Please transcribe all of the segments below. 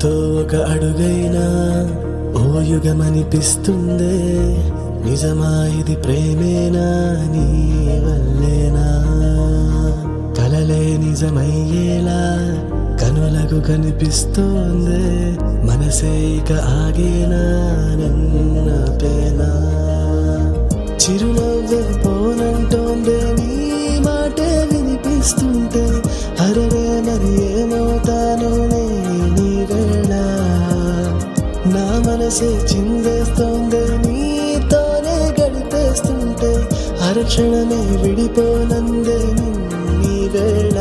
నీతో ఒక అడుగైనా ఓ యుగమనిపిస్తుందే నిజమా ఇది ప్రేమేనా నీ వల్లేనా కలలే నిజమయ్యేలా కనులకు కనిపిస్తోందే మనసే ఇక ఆగేనా నన్న పేనా చిరునవ్వే పోనంటోందే నీ మాటే వినిపిస్తుంటే అరవే మరి ఏమవుతానో నే నీ వేళ నా మనసే చిందేస్తోందే నీతోనే గడిపేస్తుంటే అరక్షణమే విడిపోనందే నీ వేళ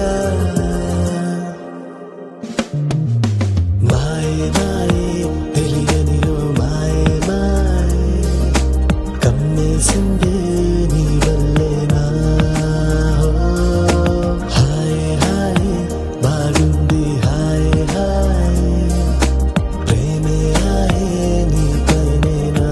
మాయే మాయే తెలియని ఓ మాయే మాయే కమ్మేసిందే నీ వల్లేనా ఓ, హాయ్ హాయ్ బాగుంది హాయ్ హాయ్ ప్రేమే హాయ్ నీ పైనేనా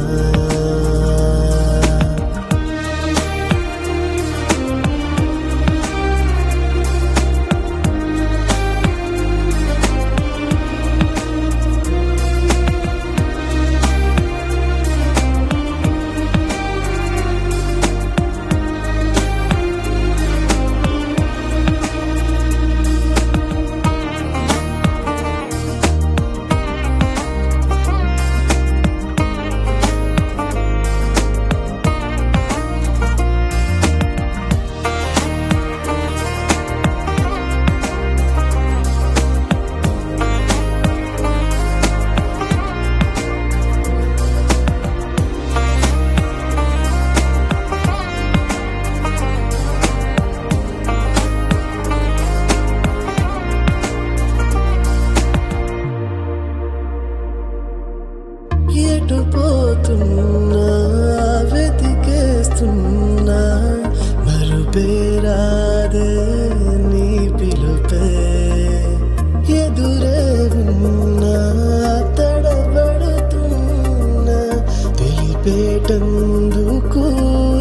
ఎటు పోతున్నా వెతికేస్తున్నా మరుపేరాదే నీ పిలుపే ఎదురే ఉన్నా తడబడుతున్నా తెలిపేటందుకు